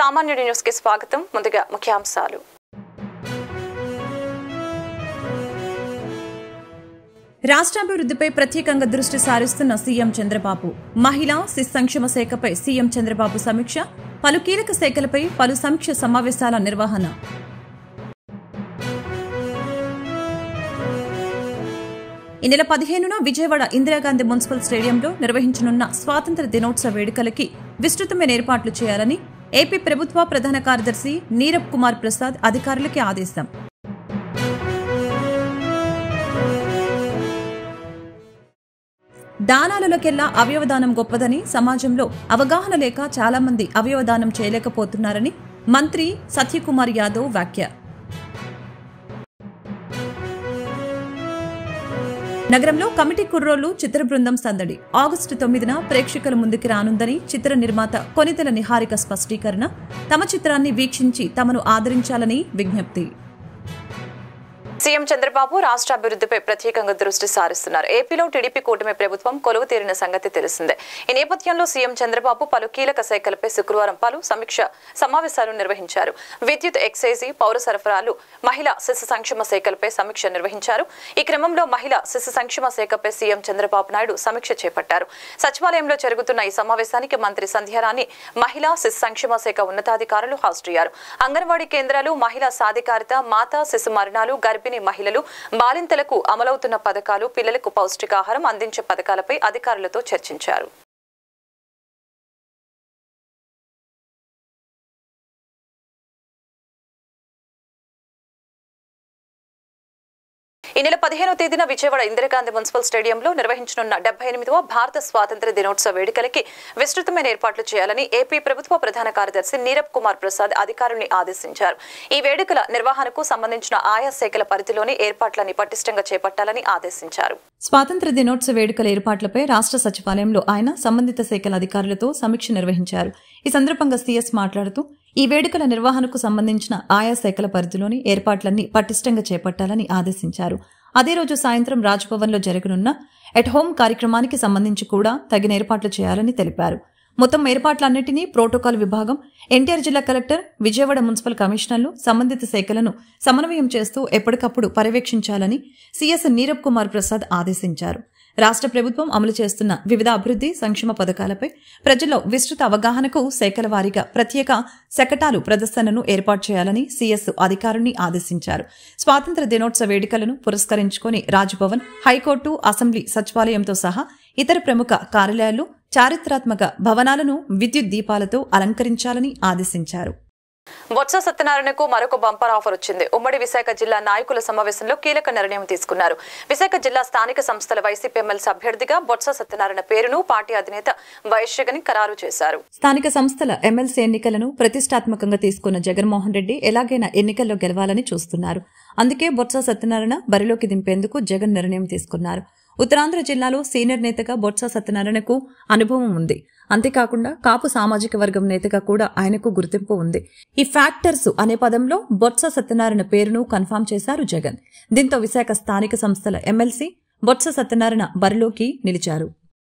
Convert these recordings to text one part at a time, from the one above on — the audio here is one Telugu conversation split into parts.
సామాన్యుడి న్యూస్ కి స్వాగతం ముందుగా ముఖ్యాంశాలు రాష్ట్రాభివృద్ధిపై ప్రత్యేకంగా దృష్టి సారిస్తున్న సీఎం చంద్రబాబు మహిళా శిశు సంక్షేమ శాఖపై సీఎం చంద్రబాబు సమీక్ష పలు కీలక శాఖలపై పలు సమీక్ష సమావేశాల నిర్వహణ ఈ నెల పదిహేనున విజయవాడ ఇందిరాగాంధీ మున్సిపల్ స్టేడియంలో నిర్వహించనున్న స్వాతంత్ర దినోత్సవ వేడుకలకి విస్తృతమైన ఏర్పాట్లు చేయాలని ఏపీ ప్రభుత్వ ప్రధాన కార్యదర్శి నీరబ్ కుమార్ ప్రసాద్ అధికారులకి ఆదేశం దానాలలోకెల్లా అవయవదానం గొప్పదని సమాజంలో అవగాహన లేక చాలా మంది అవయవదానం చేయలేకపోతున్నారని మంత్రి సత్యకుమార్ యాదవ్ వ్యాఖ్య నగరంలో కమిటీ కుర్రోళ్లు చిత్ర బృందం సందడి ఆగస్టు తొమ్మిదిన ప్రేక్షకుల ముందుకి రానుందని చిత్ర నిర్మాత కొనితెల నిహారిక స్పష్టీకరణ తమ చిత్రాన్ని వీక్షించి తమను ఆదరించాలని విజ్ఞప్తి సీఎం చంద్రబాబు రాష్ట్ర అభివృద్ధిపై ప్రత్యేకంగా దృష్టి సారిస్తున్నారు ఏపీలో టీడీపీ కూటమి ప్రభుత్వం కొలువు తీరిన సంగతి తెలిసిందే ఈ నేపథ్యంలో సీఎం చంద్రబాబు పలు కీలక శాఖలపై శుక్రవారం పలు సమీక్ష సమావేశాలు నిర్వహించారు విద్యుత్ ఎక్సైజీ పౌర సరఫరాలు మహిళా శిశు సంక్షేమ శాఖలపై సమీక్ష నిర్వహించారు ఈ క్రమంలో మహిళా శిశు సంక్షేమ శాఖపై సీఎం చంద్రబాబు నాయుడు సమీక్ష చేపట్టారు సచివాలయంలో జరుగుతున్న ఈ సమావేశానికి మంత్రి సంధ్యారాణి మహిళా శిశు సంక్షేమ శాఖ ఉన్నతాధికారులు హాజరయ్యారు అంగన్వాడీ కేంద్రాలు మహిళా సాధికారిత మాతా శిశు మరణాలు గర్భిణీ మహిళలు బాలింతలకు అమలవుతున్న పథకాలు పిల్లలకు పౌష్టికాహారం అందించే పథకాలపై అధికారులతో చర్చించారు ఈ నెల పదిహేనో తేదీన విజయవాడ ఇందిరాగాంధీ మున్సిపల్ స్టేడియంలో నిర్వహించనున్న డెబ్బై ఎనిమిదవ భారత స్వాతంత్ర దినోత్సవ వేడుకలకి విస్తృతమైన ఏర్పాట్లు చేయాలని ఏపీ ప్రభుత్వ ప్రధాన కార్యదర్శి నీరబ్ కుమార్ ప్రసాద్ అధికారుల్ని ఆదేశించారు ఈ వేడుకల నిర్వహణకు సంబంధించిన ఆయా శాఖల పరిధిలోని ఏర్పాట్లని పటిష్టంగా చేపట్టాలని ఆదేశించారు స్వాతంత్ర దినోత్సవ వేడుకల ఏర్పాట్లపై రాష్ట్ర సచివాలయంలో ఆయన సంబంధిత శాఖల అధికారులతో సమీక్ష నిర్వహించారు ఈ సందర్భంగా సీఎస్ మాట్లాడుతూ ఈ వేడుకల నిర్వహణకు సంబంధించిన ఆయా శాఖల పరిధిలోని ఏర్పాట్లన్నీ పటిష్టంగా చేపట్టాలని ఆదేశించారు అదే రోజు సాయంత్రం రాజ్భవన్లో జరగనున్న ఎట్ హోం కార్యక్రమానికి సంబంధించి కూడా తగిన ఏర్పాట్లు చేయాలని తెలిపారు మొత్తం ఏర్పాట్లన్నింటినీ ప్రోటోకాల్ విభాగం ఎన్టీఆర్ జిల్లా కలెక్టర్ విజయవాడ మున్సిపల్ కమిషనర్లు సంబంధిత శాఖలను సమన్వయం చేస్తూ ఎప్పటికప్పుడు పర్యవేక్షించాలని సీఎస్ నీరబ్ కుమార్ ప్రసాద్ ఆదేశించారు రాష్ట్ర ప్రభుత్వం అమలు చేస్తున్న వివిధ అభివృద్ది సంక్షేమ పథకాలపై ప్రజల్లో విస్తృత అవగాహనకు శాఖల వారీగా ప్రత్యేక శకటాలు ప్రదర్శనను ఏర్పాటు చేయాలని సీఎస్ అధికారుల్ని ఆదేశించారు స్వాతంత్ర దినోత్సవ వేడుకలను పురస్కరించుకుని రాజ్భవన్ హైకోర్టు అసెంబ్లీ సచివాలయంతో సహా ఇతర ప్రముఖ కార్యాలయాలు చారిత్రాత్మక భవనాలను విద్యుత్ దీపాలతో అలంకరించాలని ఆదేశించారు బొత్స సత్యనారాయణకు మరొక బంపర్ ఆఫర్ వచ్చింది ఉమ్మడి విశాఖ జిల్లా నాయకుల సమావేశంలో కీలక నిర్ణయం తీసుకున్నారు విశాఖ జిల్లా స్థానిక సంస్థల వైసీపీ ఎమ్మెల్సీ అభ్యర్థిగా బొత్స సత్యనారాయణ పేరును పార్టీ అధినేత వైశ్యగని ఖరారు చేశారు స్థానిక సంస్థల ఎమ్మెల్సీ ఎన్నికలను ప్రతిష్టాత్మకంగా తీసుకున్న జగన్మోహన్ రెడ్డి ఎలాగైనా ఎన్నికల్లో గెలవాలని చూస్తున్నారు అందుకే బొత్స సత్యనారాయణ బరిలోకి దింపేందుకు జగన్ నిర్ణయం తీసుకున్నారు ఉత్తరాంధ్ర జిల్లాలో సీనియర్ నేతగా బొత్స సత్యనారాయణకు అనుభవం ఉంది అంతేకాకుండా కాపు సామాజిక వర్గం నేతగా కూడా ఆయనకు గుర్తింపు ఉంది ఈ ఫ్యాక్టర్స్ అనే పదంలో బొత్స సత్యనారాయణ పేరును కన్ఫామ్ చేశారు జగన్ దీంతో విశాఖ స్థానిక సంస్థల ఎమ్మెల్సీ బొత్స సత్యనారాయణ బరిలోకి నిలిచారు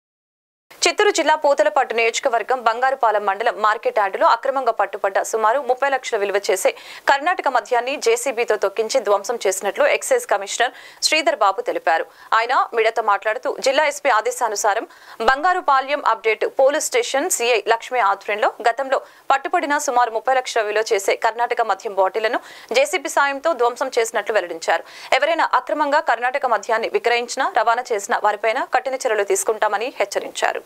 చిత్తూరు జిల్లా పూతలపట్టు నియోజకవర్గం బంగారుపాలెం మండలం మార్కెట్ యార్డులో అక్రమంగా పట్టుబడ్డ సుమారు ముప్పై లక్షల విలువ చేసే కర్ణాటక మద్యాన్ని జేసీబీతో తొక్కించి ధ్వంసం చేసినట్లు ఎక్సైజ్ కమిషనర్ శ్రీధర్ బాబు తెలిపారు ఆయన మీడియాతో మాట్లాడుతూ జిల్లా ఎస్పీ ఆదేశానుసారం బంగారుపాలెం అప్డేట్ పోలీస్ స్టేషన్ సీఐ లక్ష్మి ఆధ్వర్యంలో గతంలో పట్టుబడిన సుమారు ముప్పై లక్షల విలువ చేసే కర్ణాటక మద్యం బాటిళ్లను జేసీబీ సాయంతో ధ్వంసం చేసినట్లు వెల్లడించారు ఎవరైనా అక్రమంగా కర్ణాటక మద్యాన్ని విక్రయించినా రవాణా చేసిన వారిపైన కఠిన చర్యలు తీసుకుంటామని హెచ్చరించారు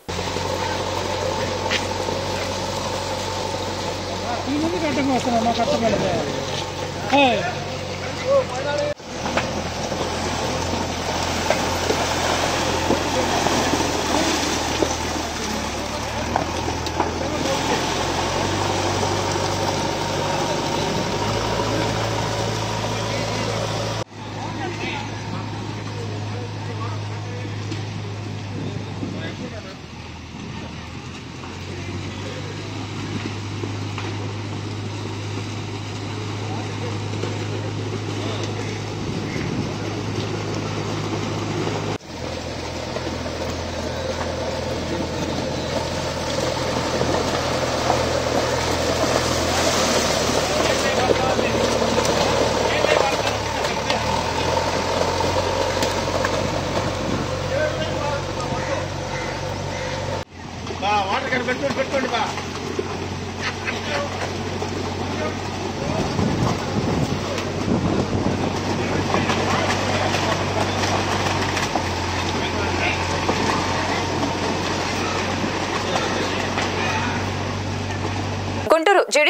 ఈ ముందు కట్టంగా వస్తున్నా మా కట్టబడితే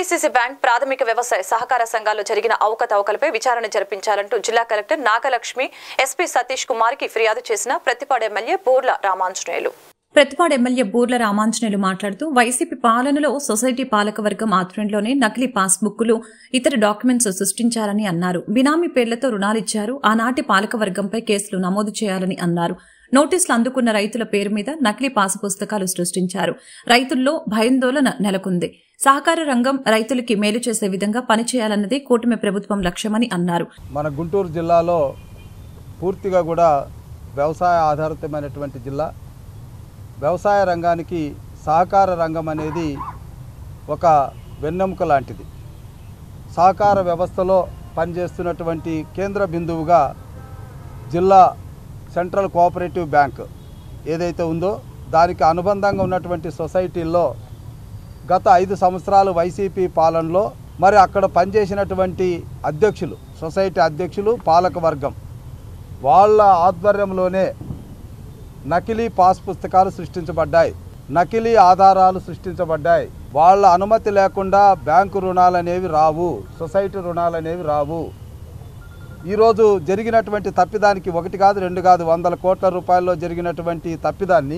ఏడీసీసీ బ్యాంక్ ప్రాథమిక వ్యవసాయ సహకార సంఘాల్లో జరిగిన అవకతవకలపై విచారణ జరిపించాలంటూ జిల్లా కలెక్టర్ నాగలక్ష్మి ఎస్పీ సతీష్ కుమార్ కి ఫిర్యాదు చేసిన ప్రతిపాడు ఎమ్మెల్యే బూర్ల రామాంజనేయులు ప్రతిపాడు ఎమ్మెల్యే బూర్ల రామాంజనేయులు మాట్లాడుతూ వైసీపీ పాలనలో సొసైటీ పాలకవర్గం ఆధ్వర్యంలోనే నకిలీ పాస్బుక్లు ఇతర డాక్యుమెంట్స్ సృష్టించారని అన్నారు బినామీ పేర్లతో రుణాలిచ్చారు ఆనాటి పాలకవర్గంపై కేసులు నమోదు చేయాలని అన్నారు నోటీసులు అందుకున్న రైతుల పేరు మీద నకిలీ పాసు పుస్తకాలు సృష్టించారు రైతుల్లో భయాందోళన నెలకొంది సహకార రంగం రైతులకి మేలు చేసే విధంగా పనిచేయాలన్నదే కూటమి ప్రభుత్వం లక్ష్యమని అన్నారు మన గుంటూరు జిల్లాలో పూర్తిగా కూడా వ్యవసాయ ఆధారితమైనటువంటి జిల్లా వ్యవసాయ రంగానికి సహకార రంగం అనేది ఒక వెన్నెముక లాంటిది సహకార వ్యవస్థలో పనిచేస్తున్నటువంటి కేంద్ర బిందువుగా జిల్లా సెంట్రల్ కోఆపరేటివ్ బ్యాంక్ ఏదైతే ఉందో దానికి అనుబంధంగా ఉన్నటువంటి సొసైటీల్లో గత ఐదు సంవత్సరాలు వైసీపీ పాలనలో మరి అక్కడ పనిచేసినటువంటి అధ్యక్షులు సొసైటీ అధ్యక్షులు పాలక వర్గం వాళ్ళ ఆధ్వర్యంలోనే నకిలీ పాస్ పుస్తకాలు సృష్టించబడ్డాయి నకిలీ ఆధారాలు సృష్టించబడ్డాయి వాళ్ళ అనుమతి లేకుండా బ్యాంకు రుణాలు అనేవి రావు సొసైటీ రుణాలు అనేవి రావు ఈరోజు జరిగినటువంటి తప్పిదానికి ఒకటి కాదు రెండు కాదు వందల కోట్ల రూపాయల్లో జరిగినటువంటి తప్పిదాన్ని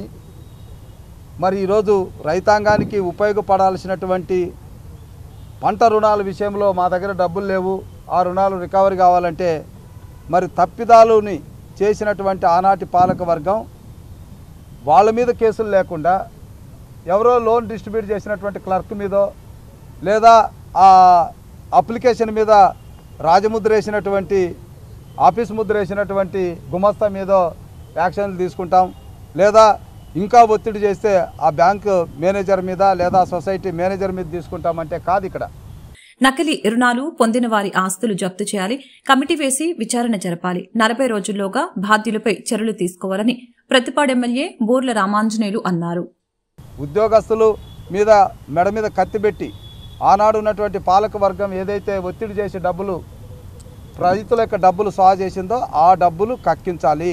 మరి ఈరోజు రైతాంగానికి ఉపయోగపడాల్సినటువంటి పంట రుణాల విషయంలో మా దగ్గర డబ్బులు లేవు ఆ రుణాలు రికవరీ కావాలంటే మరి తప్పిదాలుని చేసినటువంటి ఆనాటి పాలక వర్గం వాళ్ళ మీద కేసులు లేకుండా ఎవరో లోన్ డిస్ట్రిబ్యూట్ చేసినటువంటి క్లర్క్ మీదో లేదా ఆ అప్లికేషన్ మీద రాజముద్ర వేసినటువంటి ఆఫీస్ ముద్ర వేసినటువంటి గుమస్తా మీదో యాక్షన్లు తీసుకుంటాం లేదా ఇంకా ఒత్తిడి చేస్తే ఆ బ్యాంకు మేనేజర్ మీద లేదా సొసైటీ మేనేజర్ మీద తీసుకుంటామంటే కాదు ఇక్కడ నకిలీ రుణాలు పొందిన వారి ఆస్తులు జప్తు చేయాలి కమిటీ వేసి విచారణ జరపాలి నలభై రోజుల్లోగా బాధ్యులపై చర్యలు తీసుకోవాలని ప్రతిపాడు ఎమ్మెల్యే బూర్ల రామాంజనేయులు అన్నారు ఉద్యోగస్తులు మీద మెడ మీద కత్తి పెట్టి ఆనాడు ఉన్నటువంటి పాలక వర్గం ఏదైతే ఒత్తిడి చేసి డబ్బులు రైతుల యొక్క డబ్బులు సా చేసిందో ఆ డబ్బులు కక్కించాలి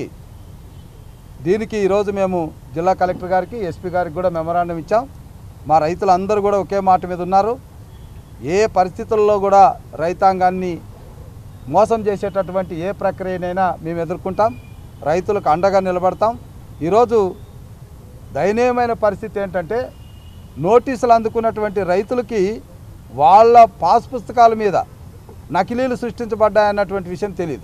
దీనికి ఈరోజు మేము జిల్లా కలెక్టర్ గారికి ఎస్పీ గారికి కూడా మెమరాండం ఇచ్చాం మా రైతులందరూ కూడా ఒకే మాట మీద ఉన్నారు ఏ పరిస్థితుల్లో కూడా రైతాంగాన్ని మోసం చేసేటటువంటి ఏ ప్రక్రియనైనా మేము ఎదుర్కొంటాం రైతులకు అండగా నిలబడతాం ఈరోజు దయనీయమైన పరిస్థితి ఏంటంటే నోటీసులు అందుకున్నటువంటి రైతులకి వాళ్ళ పాస్ పుస్తకాల మీద నకిలీలు సృష్టించబడ్డాయన్నటువంటి విషయం తెలియదు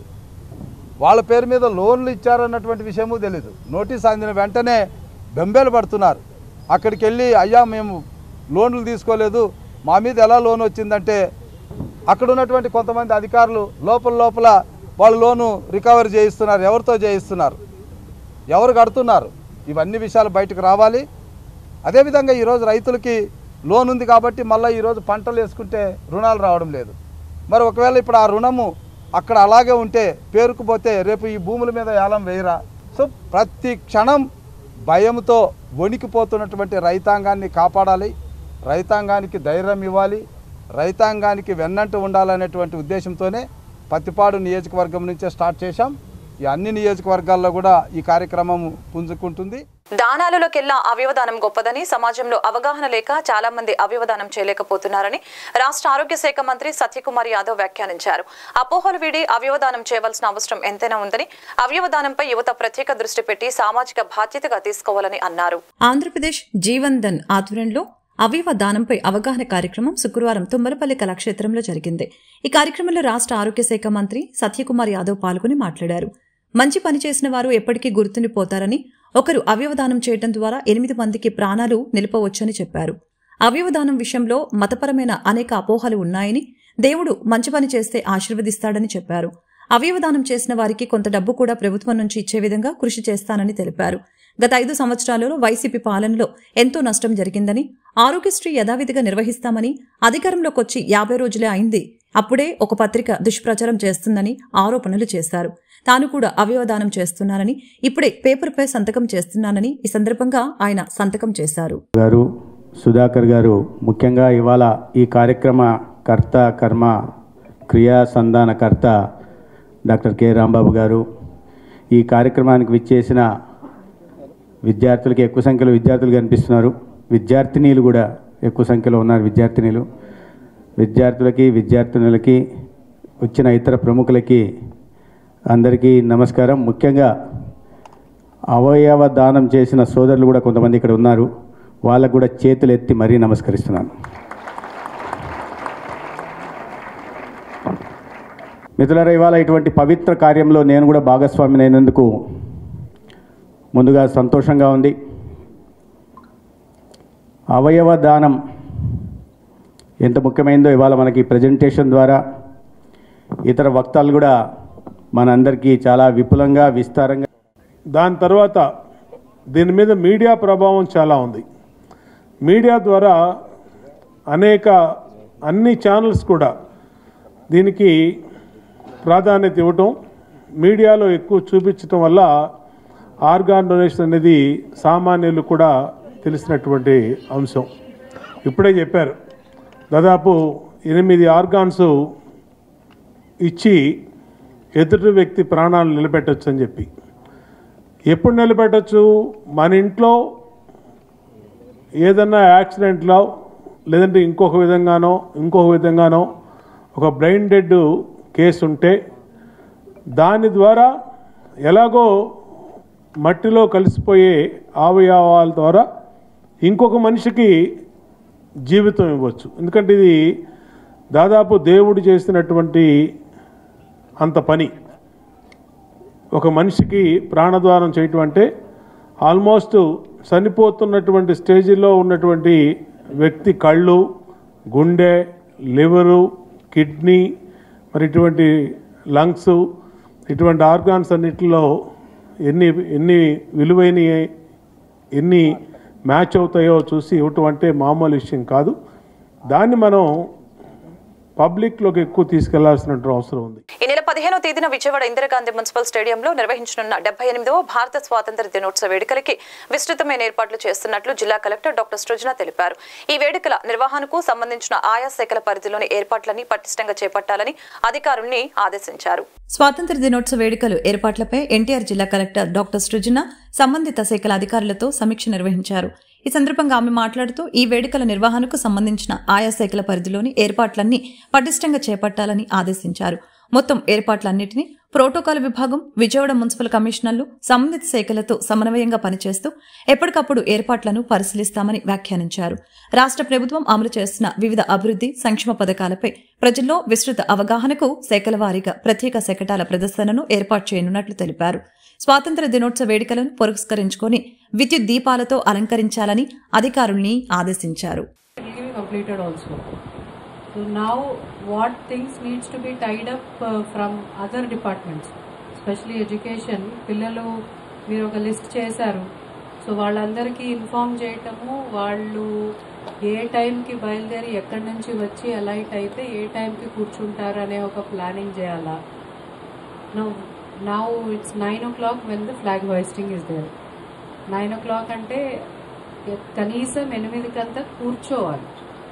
వాళ్ళ పేరు మీద లోన్లు ఇచ్చారన్నటువంటి విషయము తెలియదు నోటీస్ అందిన వెంటనే బెంబేలు పడుతున్నారు అక్కడికి వెళ్ళి అయ్యా మేము లోన్లు తీసుకోలేదు మా మీద ఎలా లోన్ వచ్చిందంటే అక్కడ ఉన్నటువంటి కొంతమంది అధికారులు లోపల లోపల వాళ్ళు లోను రికవరీ చేయిస్తున్నారు ఎవరితో చేయిస్తున్నారు ఎవరు కడుతున్నారు ఇవన్నీ విషయాలు బయటకు రావాలి అదేవిధంగా ఈరోజు రైతులకి లోన్ ఉంది కాబట్టి మళ్ళీ ఈరోజు పంటలు వేసుకుంటే రుణాలు రావడం లేదు మరి ఒకవేళ ఇప్పుడు ఆ రుణము అక్కడ అలాగే ఉంటే పేరుకుపోతే రేపు ఈ భూముల మీద ఏలం వేయరా సో ప్రతి క్షణం భయంతో వణికిపోతున్నటువంటి రైతాంగాన్ని కాపాడాలి రైతాంగానికి ధైర్యం ఇవ్వాలి రైతాంగానికి వెన్నంటూ ఉండాలనేటువంటి ఉద్దేశంతోనే పత్తిపాడు నియోజకవర్గం నుంచే స్టార్ట్ చేశాం ఈ అన్ని నియోజకవర్గాల్లో కూడా ఈ కార్యక్రమం పుంజుకుంటుంది దానాలలోకెల్లా అవయవదానం గొప్పదని సమాజంలో అవగాహన లేక చాలా మంది అవయవదానం చేయలేకపోతున్నారని రాష్ట్ర ఆరోగ్య శాఖ మంత్రి సత్యకుమార్ యాదవ్ వ్యాఖ్యానించారు అపోహలు వీడి అవయవదానం చేయవలసిన అవసరం ఎంతైనా ఉందని అవయవదానంపై యువత ప్రత్యేక దృష్టి పెట్టి సామాజిక బాధ్యతగా తీసుకోవాలని అన్నారు ఆంధ్రప్రదేశ్ జీవన్ ధన్ ఆధ్వర్యంలో అవయవ దానంపై అవగాహన కార్యక్రమం శుక్రవారం తుమ్మలపల్లి కళాక్షేత్రంలో జరిగింది ఈ కార్యక్రమంలో రాష్ట్ర ఆరోగ్య శాఖ మంత్రి సత్యకుమార్ యాదవ్ పాల్గొని మాట్లాడారు మంచి పని చేసిన వారు ఎప్పటికీ గుర్తుండిపోతారని ఒకరు అవయవదానం చేయడం ద్వారా ఎనిమిది మందికి ప్రాణాలు నిలపవచ్చని చెప్పారు అవయవదానం విషయంలో మతపరమైన అనేక అపోహలు ఉన్నాయని దేవుడు మంచి పని చేస్తే ఆశీర్వదిస్తాడని చెప్పారు అవయవదానం చేసిన వారికి కొంత డబ్బు కూడా ప్రభుత్వం నుంచి ఇచ్చే విధంగా కృషి చేస్తానని తెలిపారు గత ఐదు సంవత్సరాలలో వైసీపీ పాలనలో ఎంతో నష్టం జరిగిందని ఆరోగ్యశ్రీ యథావిధిగా నిర్వహిస్తామని అధికారంలోకి వచ్చి యాభై రోజులే అయింది అప్పుడే ఒక పత్రిక దుష్ప్రచారం చేస్తుందని ఆరోపణలు చేశారు తాను కూడా అవయవదానం చేస్తున్నానని ఇప్పుడే పేపర్పై సంతకం చేస్తున్నానని ఈ సందర్భంగా ఆయన సంతకం చేశారు గారు సుధాకర్ గారు ముఖ్యంగా ఇవాళ ఈ కార్యక్రమ కర్త కర్మ క్రియా సంధానకర్త డాక్టర్ కె రాంబాబు గారు ఈ కార్యక్రమానికి విచ్చేసిన విద్యార్థులకి ఎక్కువ సంఖ్యలో విద్యార్థులు కనిపిస్తున్నారు విద్యార్థినీలు కూడా ఎక్కువ సంఖ్యలో ఉన్నారు విద్యార్థినీలు విద్యార్థులకి విద్యార్థినులకి వచ్చిన ఇతర ప్రముఖులకి అందరికీ నమస్కారం ముఖ్యంగా అవయవ దానం చేసిన సోదరులు కూడా కొంతమంది ఇక్కడ ఉన్నారు వాళ్ళకు కూడా చేతులు ఎత్తి మరీ నమస్కరిస్తున్నాను మిత్రులారా ఇవాళ ఇటువంటి పవిత్ర కార్యంలో నేను కూడా భాగస్వామిని అయినందుకు ముందుగా సంతోషంగా ఉంది అవయవ దానం ఎంత ముఖ్యమైందో ఇవాళ మనకి ప్రజెంటేషన్ ద్వారా ఇతర వక్తాలు కూడా మనందరికీ చాలా విపులంగా విస్తారంగా దాని తర్వాత దీని మీద మీడియా ప్రభావం చాలా ఉంది మీడియా ద్వారా అనేక అన్ని ఛానల్స్ కూడా దీనికి ప్రాధాన్యత ఇవ్వటం మీడియాలో ఎక్కువ చూపించటం వల్ల ఆర్గాన్ డొనేషన్ అనేది సామాన్యులు కూడా తెలిసినటువంటి అంశం ఇప్పుడే చెప్పారు దాదాపు ఎనిమిది ఆర్గాన్స్ ఇచ్చి ఎదుటి వ్యక్తి ప్రాణాలు నిలబెట్టచ్చు అని చెప్పి ఎప్పుడు నిలబెట్టచ్చు మన ఇంట్లో ఏదన్నా యాక్సిడెంట్లో లేదంటే ఇంకొక విధంగానో ఇంకొక విధంగానో ఒక బ్రెయిన్ డెడ్ కేసు ఉంటే దాని ద్వారా ఎలాగో మట్టిలో కలిసిపోయే అవయవాల ద్వారా ఇంకొక మనిషికి జీవితం ఇవ్వచ్చు ఎందుకంటే ఇది దాదాపు దేవుడు చేసినటువంటి అంత పని ఒక మనిషికి ప్రాణద్వారం చేయటం అంటే ఆల్మోస్ట్ చనిపోతున్నటువంటి స్టేజిలో ఉన్నటువంటి వ్యక్తి కళ్ళు గుండె లివరు కిడ్నీ మరి ఇటువంటి లంగ్స్ ఇటువంటి ఆర్గాన్స్ అన్నిటిలో ఎన్ని ఎన్ని విలువైన ఎన్ని మ్యాచ్ అవుతాయో చూసి ఇవ్వటం అంటే మామూలు విషయం కాదు దాన్ని మనం పబ్లిక్లోకి ఎక్కువ తీసుకెళ్లాల్సినటువంటి అవసరం ఉంది ఈ నెల పదిహేనో తేదీన విజయవాడ ఇందిరాగాంధీ మున్సిపల్ స్టేడియంలో నిర్వహించనున్న డెబ్బై ఎనిమిదవ భారత స్వాతంత్ర దినోత్సవ వేడుకలకి విస్తృతమైన ఏర్పాట్లు చేస్తున్నట్లు జిల్లా కలెక్టర్ డాక్టర్ సృజన తెలిపారు ఈ వేడుకల నిర్వహణకు సంబంధించిన ఆయా శాఖల పరిధిలోని ఏర్పాట్లని పటిష్టంగా చేపట్టాలని అధికారుల్ని ఆదేశించారు స్వాతంత్ర దినోత్సవ వేడుకలు ఏర్పాట్లపై ఎన్టీఆర్ జిల్లా కలెక్టర్ డాక్టర్ సృజన సంబంధిత శాఖల అధికారులతో సమీక్ష నిర్వహించారు ఈ సందర్భంగా ఆమె మాట్లాడుతూ ఈ వేడుకల నిర్వహణకు సంబంధించిన ఆయా శాఖల పరిధిలోని ఏర్పాట్లన్నీ పటిష్టంగా చేపట్టాలని ఆదేశించారు మొత్తం ఏర్పాట్లన్నింటినీ ప్రోటోకాల్ విభాగం విజయవాడ మున్సిపల్ కమిషనర్లు సంబంధిత శాఖలతో సమన్వయంగా పనిచేస్తూ ఎప్పటికప్పుడు ఏర్పాట్లను పరిశీలిస్తామని వ్యాఖ్యానించారు రాష్ట్ర ప్రభుత్వం అమలు చేస్తున్న వివిధ అభివృద్ధి సంక్షేమ పథకాలపై ప్రజల్లో విస్తృత అవగాహనకు శాఖల వారీగా ప్రత్యేక శకటాల ప్రదర్శనను ఏర్పాటు చేయనున్నట్లు తెలిపారు స్వాతంత్ర దినోత్సవ వేడుకలను పురస్కరించుకొని విద్యుత్ దీపాలతో అలంకరించాలని అధికారుల్ని ఆదేశించారు will be completed also. So now what things needs to be tied up uh, from other departments, especially education, పిల్లలు మీరు ఒక లిస్ట్ చేశారు సో వాళ్ళందరికీ ఇన్ఫామ్ చేయటము వాళ్ళు ఏ టైంకి బయలుదేరి ఎక్కడి నుంచి వచ్చి అలైట్ అయితే ఏ టైంకి కూర్చుంటారు అనే ఒక ప్లానింగ్ చేయాలా now now it's nine o'clock when the flag hoisting is there nine o'clock అంటే కనీసం ఎనిమిదికంతా కూర్చోవాలి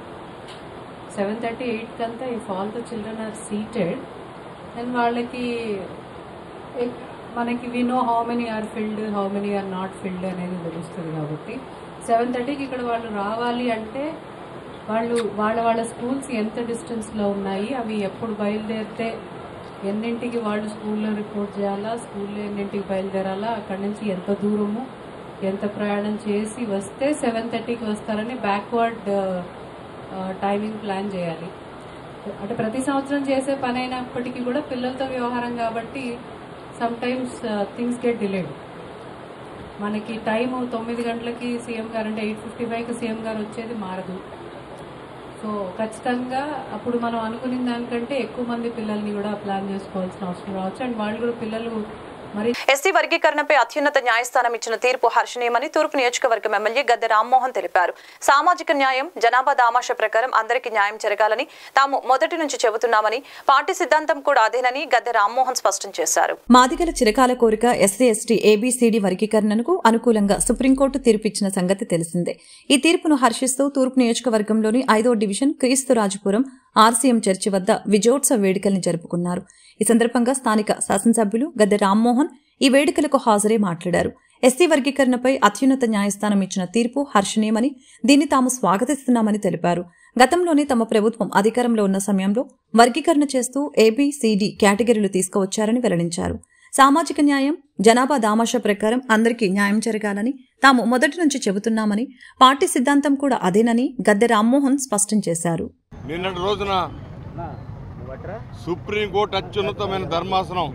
సెవెన్ థర్టీ ఎయిట్ కంతా if all the children are seated and వాళ్ళకి ఎక్- మనకి we know how many are filled how many are not filled అనేది తెలుస్తుంది కాబట్టి సెవెన్ థర్టీకి ఇక్కడ వాళ్ళు రావాలి అంటే వాళ్ళు వాళ్ళ వాళ్ళ స్కూల్స్ ఎంత డిస్టెన్స్లో ఉన్నాయి అవి ఎప్పుడు బయలుదేరితే ఎన్నింటికి వాళ్ళు స్కూల్లో రిపోర్ట్ చేయాలా స్కూల్లో ఎన్నింటికి బయలుదేరాలా అక్కడి నుంచి ఎంత దూరము ఎంత ప్రయాణం చేసి వస్తే సెవెన్ థర్టీకి వస్తారని బ్యాక్వర్డ్ టైమింగ్ ప్లాన్ చేయాలి అంటే ప్రతి సంవత్సరం చేసే పని అయినప్పటికీ కూడా పిల్లలతో వ్యవహారం కాబట్టి sometimes things get delayed మనకి టైం తొమ్మిది గంటలకి సీఎం గారు అంటే ఎయిట్ ఫిఫ్టీ ఫైవ్కి సీఎం గారు వచ్చేది మారదు సో ఖచ్చితంగా అప్పుడు మనం అనుకున్న దానికంటే ఎక్కువ మంది పిల్లల్ని కూడా ప్లాన్ చేసుకోవాల్సిన అవసరం రావచ్చు అండ్ వాళ్ళు కూడా పిల్లలు మరి ఎస్సీ వర్గీకరణపై అత్యున్నత న్యాయస్థానం ఇచ్చిన తీర్పు హర్షణీయమని తూర్పు నియోజకవర్గం ఎమ్మెల్యే గద్దె రామ్మోహన్ తెలిపారు సామాజిక న్యాయం జనాభా దామాష ప్రకారం అందరికీ న్యాయం జరగాలని తాము మొదటి నుంచి చెబుతున్నామని పార్టీ సిద్ధాంతం కూడా అదేనని గద్దె రామ్మోహన్ స్పష్టం చేశారు మాదిగల చిరకాల కోరిక ఎస్సీ ఎస్టీ ఏబీసీడీ వర్గీకరణకు అనుకూలంగా సుప్రీంకోర్టు తీర్పిచ్చిన సంగతి తెలిసిందే ఈ తీర్పును హర్షిస్తూ తూర్పు నియోజకవర్గంలోని ఐదో డివిజన్ క్రీస్తురాజపురం ఆర్సీఎం చర్చి వద్ద విజయోత్సవ వేడుకల్ని జరుపుకున్నారు ఈ సందర్భంగా స్థానిక శాసనసభ్యులు గద్దె రామ్మోహన్ ఈ వేడుకలకు హాజరై మాట్లాడారు ఎస్సీ వర్గీకరణపై అత్యున్నత న్యాయస్థానం ఇచ్చిన తీర్పు హర్షణీయమని దీన్ని తాము స్వాగతిస్తున్నామని తెలిపారు గతంలోనే తమ ప్రభుత్వం అధికారంలో ఉన్న సమయంలో వర్గీకరణ చేస్తూ ఏబిసిడి కేటగిరీలు తీసుకువచ్చారని వెల్లడించారు సామాజిక న్యాయం జనాభా దామాషా ప్రకారం అందరికీ న్యాయం జరగాలని తాము మొదటి నుంచి చెబుతున్నామని పార్టీ సిద్ధాంతం కూడా అదేనని గద్దె రామ్మోహన్ స్పష్టం చేశారు నిన్నటి రోజున సుప్రీంకోర్టు అత్యున్నతమైన ధర్మాసనం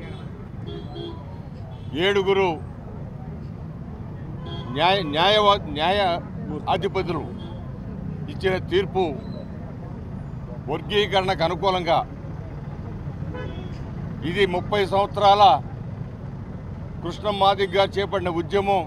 ఏడుగురు న్యాయ న్యాయ న్యాయ అధిపతులు ఇచ్చిన తీర్పు వర్గీకరణకు అనుకూలంగా ఇది ముప్పై సంవత్సరాల కృష్ణమాదిగ్గా చేపట్టిన ఉద్యమం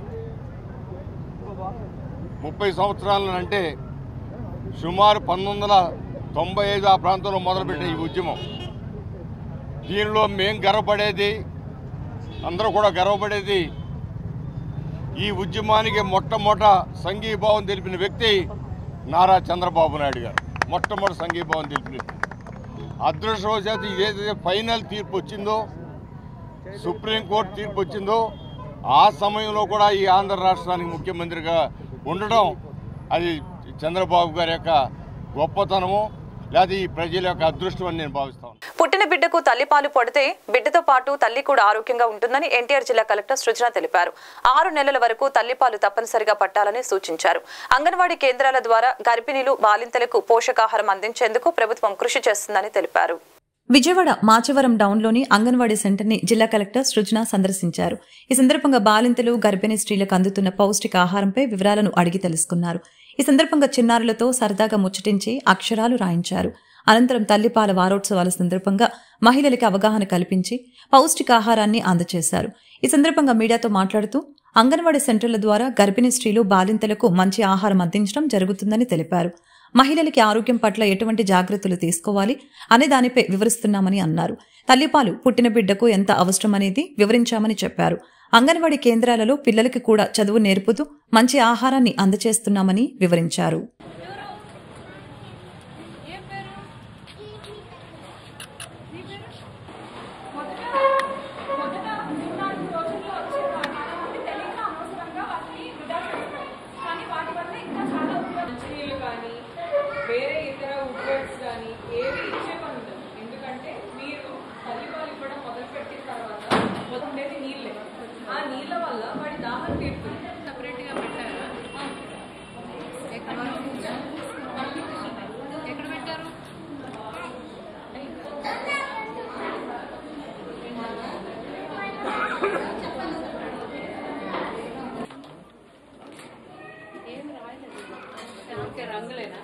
ముప్పై సంవత్సరాలనంటే సుమారు పంతొమ్మిది వందల తొంభై ఐదు ఆ ప్రాంతంలో మొదలుపెట్టిన ఈ ఉద్యమం దీనిలో మేం గర్వపడేది అందరూ కూడా గర్వపడేది ఈ ఉద్యమానికి మొట్టమొదట సంఘీభావం తెలిపిన వ్యక్తి నారా చంద్రబాబు నాయుడు గారు మొట్టమొదటి సంఘీభావం తెలిపిన వ్యక్తి అదృష్టవశాత్తు ఏదైతే ఫైనల్ తీర్పు వచ్చిందో సుప్రీంకోర్టు తీర్పు వచ్చిందో ఆ సమయంలో కూడా ఈ ఆంధ్ర రాష్ట్రానికి ముఖ్యమంత్రిగా ఉండడం అది చంద్రబాబు గారి యొక్క గొప్పతనము లేదా ఈ ప్రజల యొక్క అదృష్టం అని నేను భావిస్తాను పుట్టిన బిడ్డకు తల్లిపాలు పడితే బిడ్డతో పాటు తల్లి కూడా ఆరోగ్యంగా ఉంటుందని ఎన్టీఆర్ జిల్లా కలెక్టర్ సృజన తెలిపారు ఆరు నెలల వరకు తల్లిపాలు తప్పనిసరిగా పట్టాలని సూచించారు అంగన్వాడీ కేంద్రాల ద్వారా గర్భిణీలు బాలింతలకు పోషకాహారం అందించేందుకు ప్రభుత్వం కృషి చేస్తుందని తెలిపారు విజయవాడ మాచవరం డౌన్లోని అంగన్వాడీ సెంటర్ని జిల్లా కలెక్టర్ సృజన సందర్శించారు ఈ సందర్భంగా బాలింతలు గర్భిణీ స్త్రీలకు అందుతున్న పౌష్టికాహారంపై వివరాలను అడిగి తెలుసుకున్నారు ఈ సందర్భంగా చిన్నారులతో సరదాగా ముచ్చటించి అక్షరాలు రాయించారు అనంతరం తల్లిపాల వారోత్సవాల సందర్భంగా మహిళలకి అవగాహన కల్పించి పౌష్టికాహారాన్ని అందజేశారు ఈ సందర్భంగా మీడియాతో మాట్లాడుతూ అంగన్వాడీ సెంటర్ల ద్వారా గర్భిణీ స్త్రీలు బాలింతలకు మంచి ఆహారం అందించడం జరుగుతుందని తెలిపారు మహిళలకి ఆరోగ్యం పట్ల ఎటువంటి జాగ్రత్తలు తీసుకోవాలి అనే దానిపై వివరిస్తున్నామని అన్నారు తల్లిపాలు పుట్టిన బిడ్డకు ఎంత అవసరమనేది వివరించామని చెప్పారు అంగన్వాడీ కేంద్రాలలో పిల్లలకి కూడా చదువు నేర్పుతూ మంచి ఆహారాన్ని అందజేస్తున్నామని వివరించారు మంచినీళ్ళు కానీ వేరే ఇతర ఉడ్వేట్స్ కానీ ఏవి ఇచ్చే పని ఉండదు ఎందుకంటే మీరు తల్లిపాలు ఇవ్వడం మొదలుపెట్టిన తర్వాత మొదలనేది నీళ్ళే ఆ నీళ్ళ వల్ల వాడి దాహం తీరుతుంది సపరేట్గా పెట్టారా ఎక్కడ ఎక్కడ పెట్టారు ఓకే రంగులేనా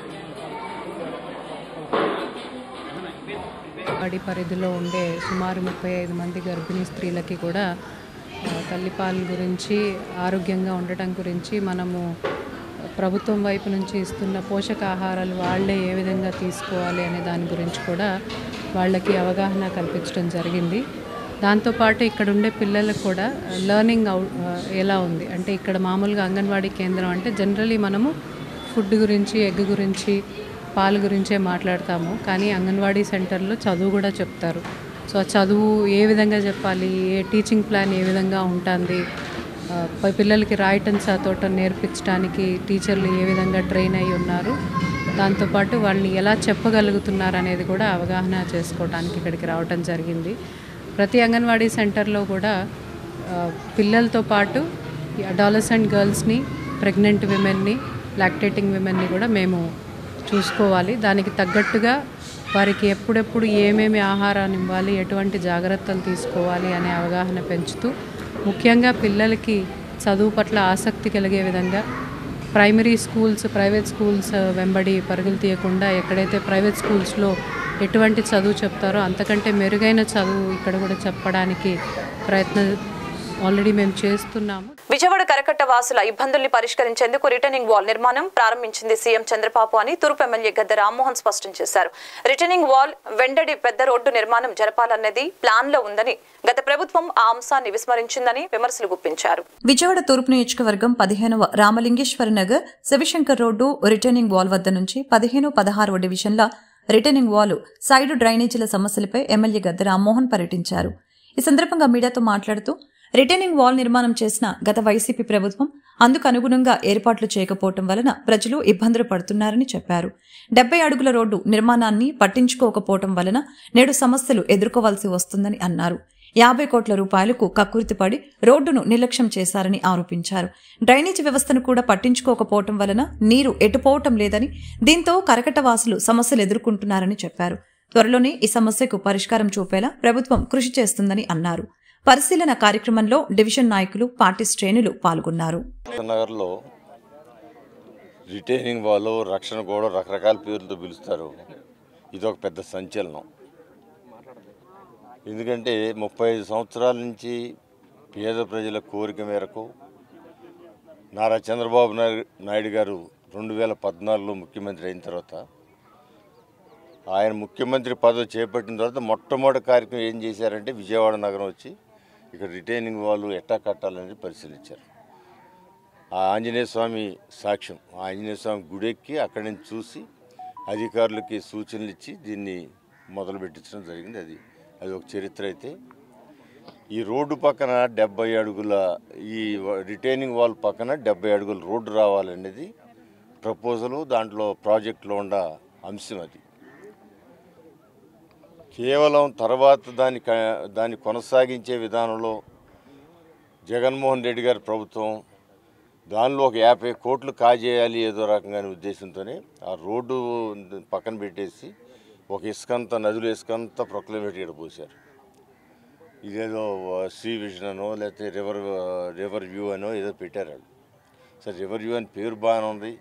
వాడి పరిధిలో ఉండే సుమారు ముప్పై ఐదు మంది గర్భిణీ స్త్రీలకి కూడా ఆ, తల్లిపాల గురించి ఆరోగ్యంగా ఉండటం గురించి మనము ప్రభుత్వం వైపు నుంచి ఇస్తున్న పోషకాహారాలు వాళ్ళే ఏ విధంగా తీసుకోవాలి అనే దాని గురించి కూడా వాళ్ళకి అవగాహన కల్పించడం జరిగింది దాంతోపాటు ఇక్కడ ఉండే పిల్లలకు కూడా లెర్నింగ్ అవు ఎలా ఉంది అంటే ఇక్కడ మామూలుగా అంగన్వాడీ కేంద్రం అంటే జనరలీ మనము ఫుడ్ గురించి ఎగ్ గురించి పాలు గురించే మాట్లాడతాము కానీ అంగన్వాడీ సెంటర్లో చదువు కూడా చెప్తారు సో ఆ చదువు ఏ విధంగా చెప్పాలి ఏ టీచింగ్ ప్లాన్ ఏ విధంగా ఉంటుంది ఆ, ప- పిల్లలకి రాయటం చదవటం నేర్పించడానికి టీచర్లు ఏ విధంగా ట్రైన్ అయి ఉన్నారు దాంతోపాటు వాళ్ళని ఎలా చెప్పగలుగుతున్నారు అనేది కూడా అవగాహన చేసుకోవడానికి ఇక్కడికి రావటం జరిగింది ప్రతి అంగన్వాడీ సెంటర్లో కూడా ఆ, పిల్లలతో పాటు అడాలసెంట్ గర్ల్స్ని ప్రెగ్నెంట్ విమెన్ని లాక్టేటింగ్ విమెన్ని కూడా మేము చూసుకోవాలి దానికి తగ్గట్టుగా వారికి ఎప్పుడెప్పుడు ఏమేమి ఆహారాన్ని ఇవ్వాలి ఎటువంటి జాగ్రత్తలు తీసుకోవాలి అనే అవగాహన పెంచుతూ ముఖ్యంగా పిల్లలకి చదువు పట్ల ఆసక్తి కలిగే విధంగా ప్రైమరీ స్కూల్స్ ప్రైవేట్ స్కూల్స్ వెంబడి పరుగులు తీయకుండా ఎక్కడైతే ప్రైవేట్ స్కూల్స్లో ఎటువంటి చదువు చెప్తారో అంతకంటే మెరుగైన చదువు ఇక్కడ కూడా చెప్పడానికి ప్రయత్నం ఆల్రెడీ మేము చేస్తున్నాము విజయవాడ కరకట్ట వాసుల ఇబ్బందుల్ని పరిష్కరించేందుకు రిటర్నింగ్ వాల్ నిర్మాణం ప్రారంభించింది సీఎం చంద్రబాబు అని తూర్పు ఎమ్మెల్యే గద్దె రామ్మోహన్ స్పష్టం చేశారు రిటర్నింగ్ వాల్ వెండడి పెద్ద రోడ్డు నిర్మాణం జరపాలన్నది ప్లాన్ లో ఉందని గత ప్రభుత్వం ఆ అంశాన్ని విస్మరించిందని విమర్శలు గుప్పించారు విజయవాడ తూర్పు నియోజకవర్గం పదిహేనవ Ramalingeswara Nagar Shivashankar road retaining wall వద్ద నుంచి పదిహేను పదహారవ డివిజన్ల రిటర్నింగ్ వాల్ సైడు డ్రైనేజీల సమస్యలపై ఎమ్మెల్యే గద్దె రామ్మోహన్ పర్యటించారు ఈ సందర్భంగా మీడియాతో మాట్లాడుతూ రిటర్నింగ్ వాల్ నిర్మాణం చేసిన గత వైసీపీ ప్రభుత్వం అందుకు అనుగుణంగా ఏర్పాట్లు చేయకపోవటం వలన ప్రజలు ఇబ్బందులు పడుతున్నారని చెప్పారు డెబ్బై అడుగుల రోడ్డు నిర్మాణాన్ని పట్టించుకోకపోవటం వలన నేడు సమస్యలు ఎదుర్కోవాల్సి వస్తుందని అన్నారు యాభై కోట్ల రూపాయలకు కక్కుర్తిపడి రోడ్డును నిర్లక్ష్యం చేశారని ఆరోపించారు డ్రైనేజీ వ్యవస్థను కూడా పట్టించుకోకపోవటం వలన నీరు ఎటుపోవటం లేదని దీంతో కరకట్టవాసులు సమస్యలు ఎదుర్కొంటున్నారని చెప్పారు త్వరలోనే ఈ సమస్యకు పరిష్కారం చూపేలా ప్రభుత్వం కృషి చేస్తుందని అన్నారు పరిశీలన కార్యక్రమంలో డివిజన్ నాయకులు పార్టీ శ్రేణులు పాల్గొన్నారు నగర్లో రిటైనింగ్ వాళ్ళు రక్షణ కూడా రకరకాల పేర్లతో పిలుస్తారు ఇది ఒక పెద్ద సంచలనం ఎందుకంటే ముప్పై ఐదు సంవత్సరాల నుంచి పేద ప్రజల కోరిక మేరకు నారా చంద్రబాబు నాయుడు నాయుడు గారు రెండు వేల పద్నాలుగులో ముఖ్యమంత్రి అయిన తర్వాత ఆయన ముఖ్యమంత్రి పదవి చేపట్టిన తర్వాత మొట్టమొదటి కార్యక్రమం ఏం చేశారంటే విజయవాడ నగరం వచ్చి ఇక్కడ రిటైనింగ్ వాళ్ళు ఎట్టా కట్టాలనేది పరిశీలించారు ఆ ఆంజనేయ స్వామి సాక్ష్యం ఆ ఆంజనేయ స్వామి గుడెక్కి అక్కడి నుంచి చూసి అధికారులకి సూచనలు ఇచ్చి దీన్ని మొదలు పెట్టించడం జరిగింది అది అది ఒక చరిత్ర అయితే ఈ రోడ్డు పక్కన డెబ్బై అడుగుల ఈ వ- రిటైనింగ్ వాల్ పక్కన డెబ్బై అడుగుల రోడ్డు రావాలనేది ప్రపోజలు దాంట్లో ప్రాజెక్టులో ఉన్న అంశం అది కేవలం తర్వాత దాన్ని క- దాన్ని కొనసాగించే విధానంలో జగన్మోహన్ రెడ్డి గారి ప్రభుత్వం దానిలో ఒక యాభై కోట్లు కాజేయాలి ఏదో రకంగా ఉద్దేశంతోనే ఆ రోడ్డు పక్కన పెట్టేసి ఒక ఇసుకంత నదులు ఇసుకంతా ప్రొక్లమేట్ ఇక్కడ పోశారు ఇదేదో సీ విజన్ అనో లేకపోతే రివర్ రివర్ వ్యూ అనో ఏదో పెట్టారు వాళ్ళు సరే రివర్ వ్యూ అని పేరు బాగానే ఉంది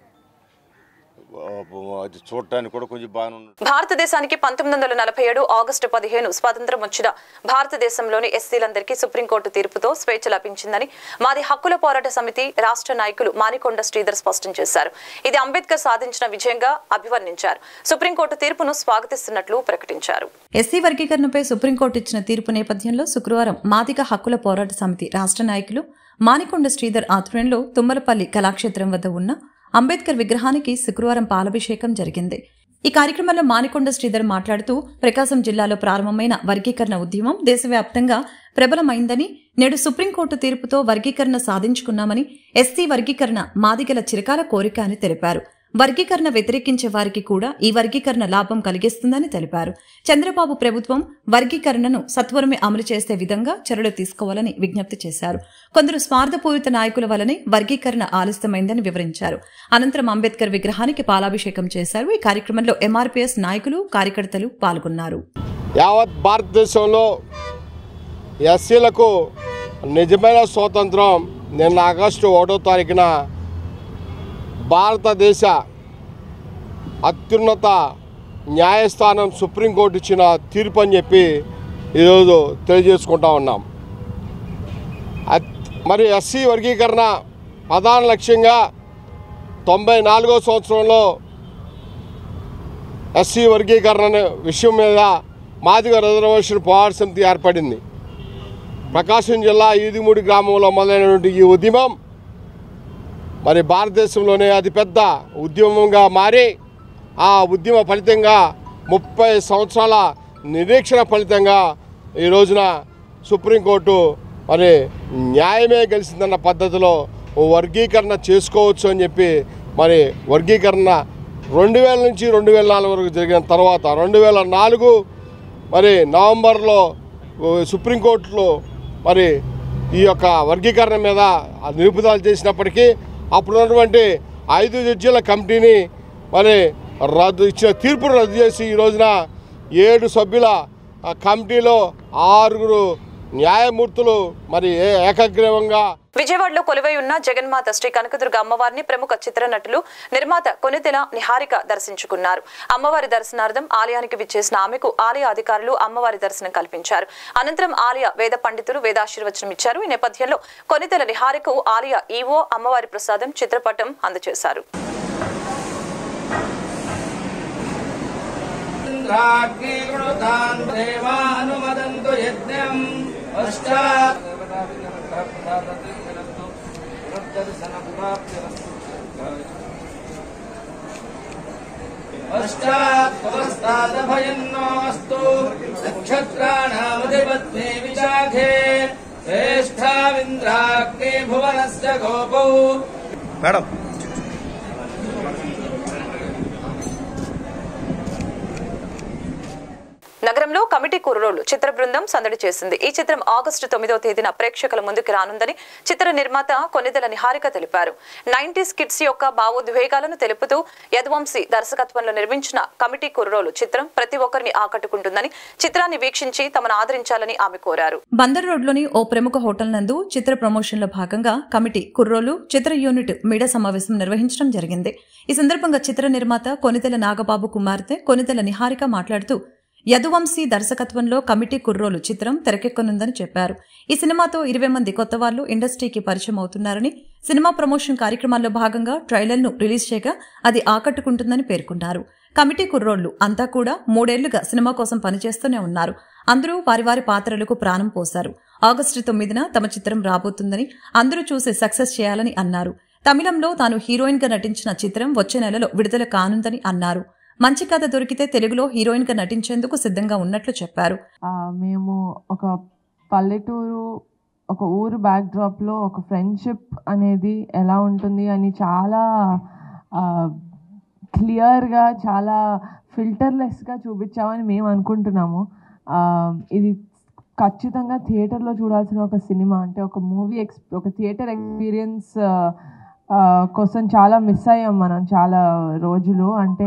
అది చూడటానికి కూడా కొంచెం బాగానే ఉంది భారతదేశానికి పంతొమ్మిది వందల నలభై ఏడు ఆగస్టు పదిహేను స్వాతంత్రం వచ్చిన భారతదేశంలోని ఎస్సీలందరికీ సుప్రీంకోర్టు తీర్పుతో స్వేచ్ఛ లభించిందని మాది హక్కుల పోరాట సమితి రాష్ట్ర నాయకులు మానికొండ శ్రీధర్ స్పష్టం చేశారు ఇది అంబేద్కర్ సాధించిన విజయంగా అభివర్ణించారు సుప్రీంకోర్టు తీర్పును స్వాగతిస్తున్నట్లు ప్రకటించారు ఎస్సీ వర్గీకరణపై సుప్రీంకోర్టు ఇచ్చిన తీర్పు నేపథ్యంలో శుక్రవారం మాదిగ హక్కుల పోరాట సమితి రాష్ట్ర నాయకులు మానికొండ శ్రీధర్ ఆధ్వర్యంలో తుమ్మలపల్లి కళాక్షేత్రం వద్ద ఉన్న అంబేద్కర్ విగ్రహానికి శుక్రవారం పాలాభిషేకం జరిగింది ఈ కార్యక్రమంలో మానికొండ శ్రీధర్ మాట్లాడుతూ ప్రకాశం జిల్లాలో ప్రారంభమైన వర్గీకరణ ఉద్యమం దేశవ్యాప్తంగా ప్రబలమైందని నేడు సుప్రీంకోర్టు తీర్పుతో వర్గీకరణ సాధించుకున్నామని ఎస్సీ వర్గీకరణ మాదిగల చిరకాల కోరిక అని తెలిపారు వర్గీకరణ వ్యతిరేకించే వారికి కూడా ఈ వర్గీకరణ లాభం కలిగిస్తుందని తెలిపారు చంద్రబాబు ప్రభుత్వం వర్గీకరణను సత్వరమే అమలు చేసే విధంగా చర్యలు తీసుకోవాలని విజ్ఞప్తి చేశారు కొందరు స్వార్థపూరిత నాయకుల వల్లనే వర్గీకరణ ఆలస్యమైందని వివరించారు అనంతరం అంబేద్కర్ విగ్రహానికి పాలాభిషేకం చేశారు ఈ కార్యక్రమంలో ఎంఆర్పీఎస్ నాయకులు కార్యకర్తలు పాల్గొన్నారు యావత్ భారతదేశంలో ఎస్సీలకు నిజమైన స్వాతంత్రం నిన్న ఆగస్టు ఒకటో తారీఖున భారతదేశ అత్యున్నత న్యాయస్థానం సుప్రీంకోర్టు ఇచ్చిన తీర్పు అని చెప్పి ఈరోజు తెలియజేసుకుంటా ఉన్నాం అత్- మరి ఎస్సీ వర్గీకరణ ప్రధాన లక్ష్యంగా తొంభై నాలుగో సంవత్సరంలో ఎస్సీ వర్గీకరణ అనే విషయం మీద మాదిగ రిజర్వేషన్ పోరాట సమితి ఏర్పడింది ప్రకాశం జిల్లా ఈదిమూడి గ్రామంలో మొదలైనటువంటి ఈ ఉద్యమం మరి భారతదేశంలోనే అతిపెద్ద ఉద్యమంగా మారి ఆ ఉద్యమ ఫలితంగా ముప్పై సంవత్సరాల నిరీక్షణ ఫలితంగా ఈ రోజున సుప్రీంకోర్టు మరి న్యాయమే గెలిచిందన్న పద్ధతిలో వర్గీకరణ చేసుకోవచ్చు అని చెప్పి మరి వర్గీకరణ రెండు వేల నుంచి రెండు వేల నాలుగు వరకు జరిగిన తర్వాత రెండు వేల నాలుగు మరి నవంబర్లో ఓ, సుప్రీంకోర్టులో మరి ఈ యొక్క వర్గీకరణ మీద నిలుపుదల చేసినప్పటికీ అప్పుడు ఉన్నటువంటి ఐదు జడ్జీల కమిటీని మరి రద్దు ఇచ్చిన తీర్పును రద్దు చేసి ఈ రోజున ఏడు సభ్యుల ఆ కమిటీలో ఆరుగురు న్యాయమూర్తులు మరి ఏ- ఏకగ్రీవంగా విజయవాడలో కొలువై ఉన్న జగన్మాత శ్రీ కనకదుర్గ అమ్మవారిని ప్రముఖ చిత్ర నటులు నిర్మాత కొనితెల నిహారిక దర్శించుకున్నారు అమ్మవారి దర్శనార్థం ఆలయానికి విచ్చేసిన ఆమెకు ఆలయ అధికారులు అమ్మవారి దర్శనం కల్పించారు అనంతరం ఆలయ వేద పండితులు వేదాశీర్వచనం ఇచ్చారు ఈ నేపథ్యంలో కొనితెల నిహారికకు ఆలయ ఈవో అమ్మవారి ప్రసాదం చిత్రపటం అందజేశారు ఇంద్రాగ్నిగుణుతాన్ దేవానుమదంతు యజ్ఞం పశ్చాత్ పశ్చాత్పస్తాదభయన్నోస్తు నక్షత్రాణామధిపత్నే విశాఖే శ్రేష్ఠావింద ఇంద్రాగ్నే భువనస్య గోపౌ మేడం నగరంలో కమిటీ కుర్రోలు చిత్ర బృందం సందడి చేసింది ఈ చిత్రం ఆగస్టు తొమ్మిదవ తేదీన ప్రేక్షకుల ముందుకు రానుందని చిత్ర నిర్మాత కొన్నిదెల నిహారిక తెలిపారు నైన్టీస్ కిడ్స్ యొక్క భావోద్వేగాలను తెలుపుతూ యదువంశీ దర్శకత్వంలో నిర్మించిన కమిటీ కుర్రోలు చిత్రం ప్రతి ఒక్కరిని ఆకట్టుకుంటుందని చిత్రాన్ని వీక్షించి తమను ఆదరించాలని ఆమె కోరారు బందర్ రోడ్లోని ఓ ప్రముఖ హోటల్ నందు చిత్ర ప్రమోషన్లో భాగంగా కమిటీ కుర్రోలు చిత్ర యూనిట్ మీడియా సమావేశం నిర్వహించడం జరిగింది ఈ సందర్భంగా చిత్ర నిర్మాత కొనితెల నాగబాబు కుమార్తె కొనితెల నిహారిక మాట్లాడుతూ యదువంశీ దర్శకత్వంలో కమిటీ కుర్రోలు చిత్రం తెరకెక్కనుందని చెప్పారు ఈ సినిమాతో ఇరవై మంది కొత్త వాళ్లు ఇండస్ట్రీకి పరిచయం అవుతున్నారని సినిమా ప్రమోషన్ కార్యక్రమాల్లో భాగంగా ట్రైలర్ను రిలీజ్ చేయగా అది ఆకట్టుకుంటుందని పేర్కొన్నారు కమిటీ కుర్రోళ్లు అంతా కూడా మూడేళ్లుగా సినిమా కోసం పనిచేస్తూనే ఉన్నారు అందరూ వారి వారి పాత్రలకు ప్రాణం పోశారు ఆగస్టు తొమ్మిదిన తమ చిత్రం రాబోతుందని అందరూ చూసి సక్సెస్ చేయాలని అన్నారు తమిళంలో తాను హీరోయిన్ గా నటించిన చిత్రం వచ్చే నెలలో విడుదల కానుందని అన్నారు మంచి కథ దొరికితే తెలుగులో హీరోయిన్ గా నటించేందుకు సిద్ధంగా ఉన్నట్లు చెప్పారు ఆ, మేము ఒక పల్లెటూరు ఒక ఊరు బ్యాక్డ్రాప్లో ఒక ఫ్రెండ్షిప్ అనేది ఎలా ఉంటుంది అని చాలా క్లియర్గా చాలా ఫిల్టర్లెస్గా చూపించామని మేము అనుకుంటున్నాము ఆ, ఇది ఖచ్చితంగా థియేటర్లో చూడాల్సిన ఒక సినిమా అంటే ఒక మూవీ ఎక్స్ ఒక థియేటర్ ఎక్స్పీరియన్స్ కోసం చాలా మిస్ అయ్యాం మనం చాలా రోజులు అంటే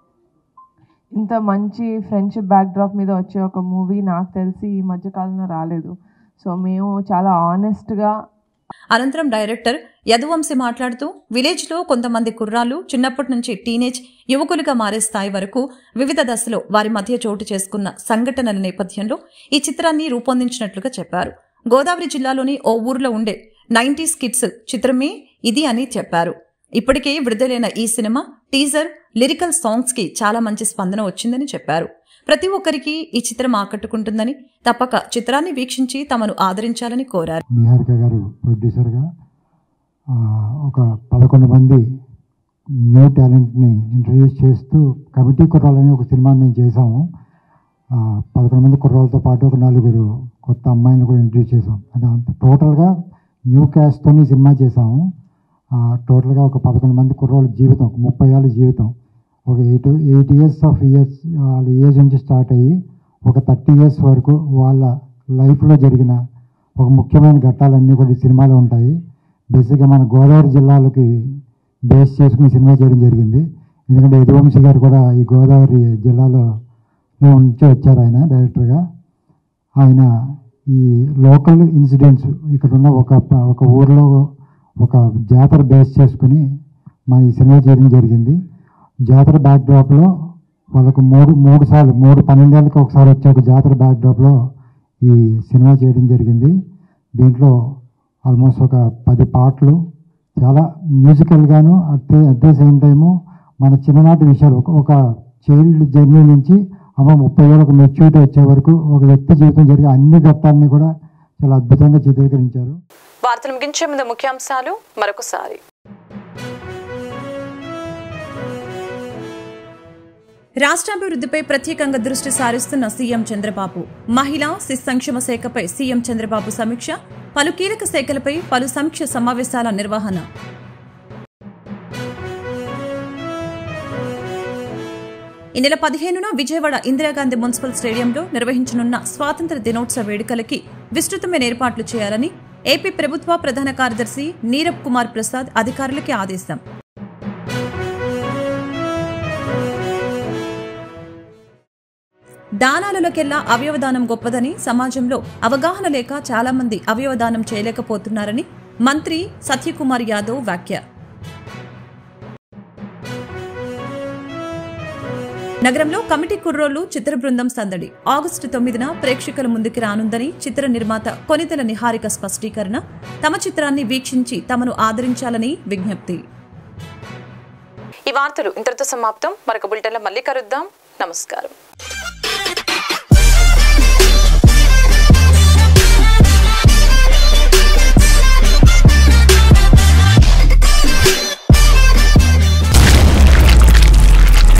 ఇంత మంచి ఫ్రెండ్షిప్ బ్యాక్డ్రాప్ మీద వచ్చే ఒక మూవీ నాకు తెలిసి ఈ మధ్య కాలంలో రాలేదు సో మేము చాలా ఆనెస్ట్గా అనంతరం డైరెక్టర్ యదువంశి మాట్లాడుతూ విలేజ్ లో కొంతమంది కుర్రాళ్ళు చిన్నప్పటి నుంచి టీనేజ్ యువకులుగా మారే స్థాయి వరకు వివిధ దశలో వారి మధ్య చోటు చేసుకున్న సంఘటనల నేపథ్యంలో ఈ చిత్రాన్ని రూపొందించినట్లుగా చెప్పారు గోదావరి జిల్లాలోని ఓ ఊర్లో ఉండే నైన్టీస్ కిడ్స్ చిత్రమే ఇది అని చెప్పారు ఇప్పటికే విడుదలైన ఈ సినిమా టీజర్ లిరికల్ సాంగ్స్ కి చాలా మంచి స్పందన వచ్చిందని చెప్పారు ప్రతి ఒక్కరికి ఈ చిత్రం ఆకట్టుకుంటుందని తప్పక చిత్రాన్ని వీక్షించి తమను ఆదరించాలని కోరారు నిహారిక గారు ప్రొడ్యూసర్గా ఆ, ఒక పదకొండు మంది న్యూ టాలెంట్ని ఇంట్రడ్యూస్ చేస్తూ కమిటీ కుర్రాలని ఒక సినిమా మేము చేసాము ఆ, పదకొండు మంది కుర్రాలతో పాటు ఒక నలుగురు కొత్త అమ్మాయిని కూడా ఇంట్రడ్యూస్ చేసాం అంటే అంత టోటల్గా న్యూ క్యాస్ట్తో ఈ సినిమా చేసాము ఆ, టోటల్గా ఒక పదకొండు మంది కుర్రోళ్ళ జీవితం ఒక ముప్పై ఏళ్ళ జీవితం ఒక eight eight years of years వాళ్ళ ఏజ్ నుంచి స్టార్ట్ అయ్యి ఒక థర్టీ ఇయర్స్ వరకు వాళ్ళ లైఫ్లో జరిగిన ఒక ముఖ్యమైన ఘట్టాలన్నీ కూడా ఈ సినిమాలో ఉంటాయి బేసిక్గా మన గోదావరి జిల్లాలకి బేస్ చేసుకుని ఈ సినిమా చేయడం జరిగింది ఎందుకంటే యదువంశీ గారు కూడా ఈ గోదావరి జిల్లాలో నుంచి వచ్చారు ఆయన డైరెక్టర్గా ఆయన ఈ లోకల్ ఇన్సిడెంట్స్ ఇక్కడ ఉన్న ఒక ప- ఒక ఊర్లో ఒక జాతర బేస్ చేసుకుని మన ఈ సినిమా చేయడం జరిగింది జాతర బ్యాక్డ్రాప్లో వాళ్ళకు మూడు మూడు సార్లు మూడు పన్నెండేళ్ళకి ఒకసారి వచ్చే ఒక జాతర బ్యాక్డ్రాప్లో ఈ సినిమా చేయడం జరిగింది దీంట్లో ఆల్మోస్ట్ ఒక పది పాటలు చాలా మ్యూజికల్గాను at at the same time మన చిన్ననాటి విషయాలు ఒక ఒక చైల్డ్ జర్నీ నుంచి అమ్మ ముప్పై ఏళ్ళ ఒక మెచ్యూరిటీ వచ్చే వరకు ఒక వ్యక్తి జీవితం జరిగే అన్ని ఘట్టాలని కూడా చాలా అద్భుతంగా చిత్రీకరించారు వార్తలు ముగించే ముందు ముఖ్యాంశాలు మరొకసారి రాష్ట్రాభివృద్ధిపై ప్రత్యేకంగా దృష్టి సారిస్తున్న సీఎం చంద్రబాబు మహిళా శిశు సంక్షేమ శాఖపై సీఎం చంద్రబాబు సమీక్ష పలు కీలక శాఖలపై పలు సమీక్ష సమావేశాల నిర్వహణ ఈ నెల పదిహేనున విజయవాడ ఇందిరాగాంధీ మున్సిపల్ స్టేడియంలో నిర్వహించనున్న స్వాతంత్ర దినోత్సవ వేడుకలకి విస్తృతమైన ఏర్పాట్లు చేయాలని ఏపీ ప్రభుత్వ ప్రధాన కార్యదర్శి నీరబ్ కుమార్ ప్రసాద్ అధికారులకి ఆదేశం దానాలలోకెల్లా అవయవదానం గొప్పదని సమాజంలో అవగాహన లేక చాలా మంది అవయవదానం చేయలేకపోతున్నారని మంత్రి సత్యకుమార్ యాదవ్ వ్యాఖ్య నగరంలో కమిటీ కుర్రోళ్లు చిత్ర బృందం సందడి ఆగస్టు తొమ్మిదిన ప్రేక్షకుల ముందుకి రానుందని చిత్ర నిర్మాత కొనితెల నిహారిక స్పష్టీకరణ తమ చిత్రాన్ని వీక్షించి తమను ఆదరించాలని విజ్ఞప్తి ఈ వార్తలు ఇంతటితో సమాప్తం మరొక బులెటిన్లో మళ్ళీ కలుద్దాం నమస్కారం